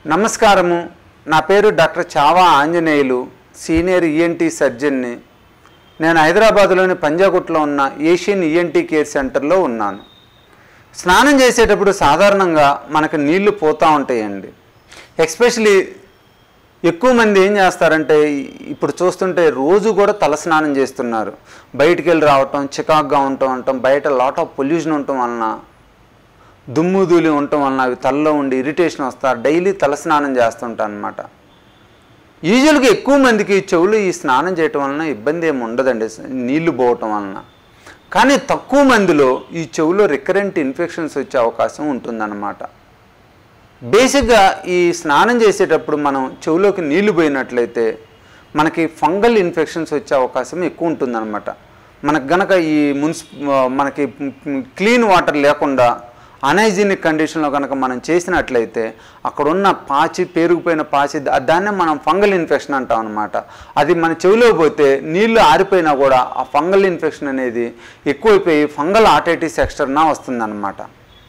నమస్కారము నా పేరు డాక్టర్ చావా ఆంజనేయులు సీనియర్ ఈఎన్టీ సర్జన్ని నేను హైదరాబాద్లోని పంజాగుట్లో ఉన్న ఏషియన్ ఈఎన్టీ కేర్ సెంటర్లో ఉన్నాను స్నానం చేసేటప్పుడు సాధారణంగా మనకు నీళ్లు పోతూ ఉంటాయండి ఎస్పెషలీ ఎక్కువ మంది ఏం చేస్తారంటే ఇప్పుడు చూస్తుంటే రోజు కూడా తలస్నానం చేస్తున్నారు బయటికి వెళ్ళి రావటం చికాగ్గా ఉండటం ఉండటం బయట లాట్ ఆఫ్ పొల్యూషన్ ఉండటం వలన దుమ్ము ధూళి ఉండటం వలన అవి తలలో ఉండి ఇరిటేషన్ వస్తారు డైలీ తలస్నానం చేస్తుంటారు అనమాట యూజువల్గా ఎక్కువ మందికి చెవులు ఈ స్నానం చేయటం వలన ఇబ్బంది ఏమి ఉండదండి నీళ్లు పోవటం వలన కానీ తక్కువ మందిలో ఈ చెవులో రికరెంట్ ఇన్ఫెక్షన్స్ వచ్చే అవకాశం ఉంటుందన్నమాట బేసిక్గా ఈ స్నానం చేసేటప్పుడు మనం చెవులోకి నీళ్లు పోయినట్లయితే మనకి ఫంగల్ ఇన్ఫెక్షన్స్ వచ్చే అవకాశం ఎక్కువ ఉంటుందన్నమాట మనకు గనక ఈ మున్సి మనకి క్లీన్ వాటర్ లేకుండా అనైజీనిక్ కండిషన్లో కనుక మనం చేసినట్లయితే అక్కడ ఉన్న పాచి పేరుకుపోయిన పాచి దా- దాన్నే మనం ఫంగల్ ఇన్ఫెక్షన్ అంటాం అనమాట అది మన చెవిలో పోతే నీళ్లు ఆరిపోయినా కూడా ఆ ఫంగల్ ఇన్ఫెక్షన్ అనేది ఎక్కువైపోయి ఫంగల్ ఆటైటిస్ ఎక్స్టర్నా వస్తుందన్నమాట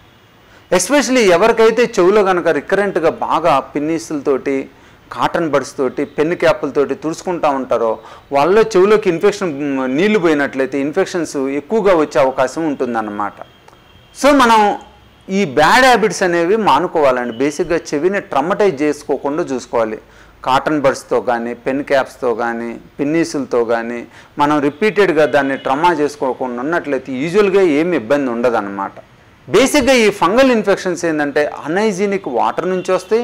ఎస్పెషలీ ఎవరికైతే చెవులో కనుక రికరెంట్గా బాగా పిన్నీసులతోటి కాటన్ బడ్స్ తోటి పెన్ను క్యాపులతోటి తుడుచుకుంటా ఉంటారో వాళ్ళలో చెవులోకి ఇన్ఫెక్షన్ మ్, నీళ్లు పోయినట్లయితే ఇన్ఫెక్షన్స్ ఎక్కువగా వచ్చే అవకాశం ఉంటుందన్నమాట సో మనం ఈ బ్యాడ్ హ్యాబిట్స్ అనేవి మానుకోవాలండి బేసిక్గా చెవిని ట్రమటైజ్ చేసుకోకుండా చూసుకోవాలి కాటన్ బడ్స్తో కానీ పెన్ క్యాప్స్తో కానీ పిన్నీసులతో కానీ మనం రిపీటెడ్గా దాన్ని ట్రమా చేసుకోకుండా ఉన్నట్లయితే యూజువల్గా ఏమి ఇబ్బంది ఉండదన్నమాట బేసిక్గా ఈ ఫంగల్ ఇన్ఫెక్షన్స్ ఏంటంటే అనైజీనిక్ వాటర్ నుంచి వస్తాయి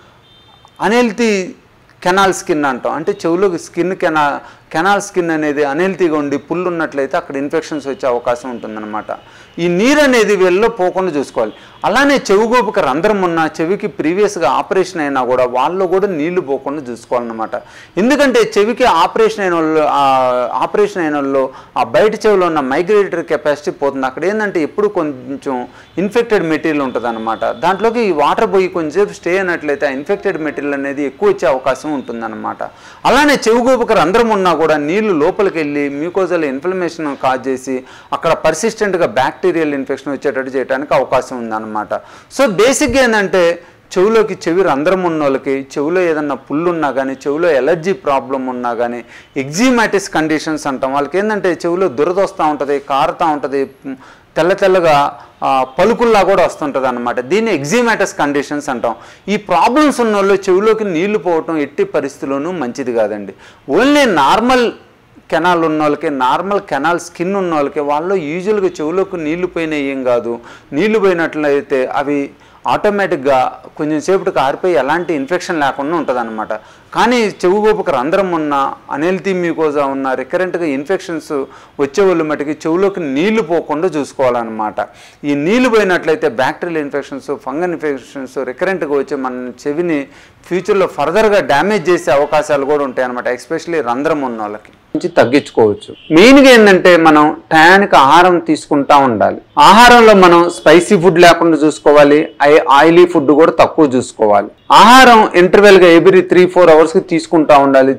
అన్హెల్తీ కెనాల్ స్కిన్ అంటాం అంటే చెవులోకి స్కిన్ కెనా కెనాల్ స్కిన్ అనేది అన్హెల్తీగా ఉండి పుల్లు ఉన్నట్లయితే అక్కడ ఇన్ఫెక్షన్స్ వచ్చే అవకాశం ఉంటుందన్నమాట ఈ నీరు అనేది వెళ్ళలో పోకుండా చూసుకోవాలి అలానే చెవి గోపుక రంధ్రం ఉన్న చెవికి ప్రీవియస్గా ఆపరేషన్ అయినా కూడా వాళ్ళు కూడా నీళ్లు పోకుండా చూసుకోవాలన్నమాట ఎందుకంటే చెవికి ఆపరేషన్ అయిన వాళ్ళు ఆ ఆపరేషన్ అయిన వాళ్ళు ఆ బయట చెవిలో ఉన్న మైగ్రేటరీ కెపాసిటీ పోతుంది అక్కడ ఏంటంటే ఎప్పుడు కొంచెం ఇన్ఫెక్టెడ్ మెటీరియల్ ఉంటుంది అనమాట దాంట్లోకి ఈ వాటర్ పోయి కొంచెంసేపు స్టే అయినట్లయితే ఆ ఇన్ఫెక్టెడ్ మెటీరియల్ అనేది ఎక్కువ వచ్చే అవకాశం ఉంటుందన్నమాట అలానే చెవి గోపుక రంధ్రం ఉన్నా కూడా నీళ్లు లోపలికి వెళ్ళి మ్యూకోజల్ ఇన్ఫ్లమేషన్ కాజ్ చేసి అక్కడ పర్సిస్టెంట్గా బ్యాక్టీరియల్ ఇన్ఫెక్షన్ వచ్చేటట్టు చేయడానికి అవకాశం ఉందన్నమాట సో బేసిక్గా ఏంటంటే చెవులోకి చెవి రంధ్రం ఉన్న వాళ్ళకి చెవిలో ఏదన్నా పుల్లు ఉన్నా కానీ చెవిలో ఎలర్జీ ప్రాబ్లం ఉన్నా కానీ ఎగ్జిమాటిస్ కండిషన్స్ అంటాం వాళ్ళకి ఏంటంటే చెవిలో దురద వస్తూ ఉంటుంది కారుతూ ఉంటుంది తెల్ల తెల్లగా ఆ, పలుకుల్లా కూడా వస్తుంటుంది అనమాట దీన్ని ఎగ్జిమాటస్ కండిషన్స్ అంటాం ఈ ప్రాబ్లమ్స్ ఉన్న వాళ్ళు చెవిలోకి నీళ్లు పోవటం ఎట్టి పరిస్థితుల్లోనూ మంచిది కాదండి ఓన్లీ నార్మల్ కెనాల్ ఉన్న వాళ్ళకి నార్మల్ కెనాల్ స్కిన్ ఉన్న వాళ్ళకి వాళ్ళు యూజువల్గా చెవులోకి నీళ్లు పోయినా ఏం కాదు నీళ్లు పోయినట్లయితే అవి ఆటోమేటిక్గా కొంచెం సేపటికి ఆరిపోయి ఎలాంటి ఇన్ఫెక్షన్ లేకుండా ఉంటుంది కానీ చెవు గోపుకు రంధ్రం ఉన్న అనెల్తీ మ్యూకోజా ఉన్న రికరెంట్గా ఇన్ఫెక్షన్స్ వచ్చే వాళ్ళు మటుకి చెవులోకి నీళ్లు పోకుండా చూసుకోవాలన్నమాట ఈ నీళ్లు పోయినట్లయితే బ్యాక్టీరియల్ ఇన్ఫెక్షన్స్ ఫంగల్ ఇన్ఫెక్షన్స్ రికరెంట్గా వచ్చి మన చెవిని ఫ్యూచర్లో ఫర్దర్గా డ్యామేజ్ చేసే అవకాశాలు కూడా ఉంటాయి అనమాట ఎస్పెషలీ రంధ్రం ఉన్న వాళ్ళకి నుంచి తగ్గించుకోవచ్చు మెయిన్గా ఏంటంటే మనం టయానికి ఆహారం తీసుకుంటా ఉండాలి ఆహారంలో మనం స్పైసీ ఫుడ్ లేకుండా చూసుకోవాలి ఐ- ఆయిలీ ఫుడ్ కూడా తక్కువ చూసుకోవాలి ఆహారం ఇంటర్వెల్గా ఎవ్రీ త్రీ ఫోర్ అవర్స్కి తీసుకుంటా ఉండాలి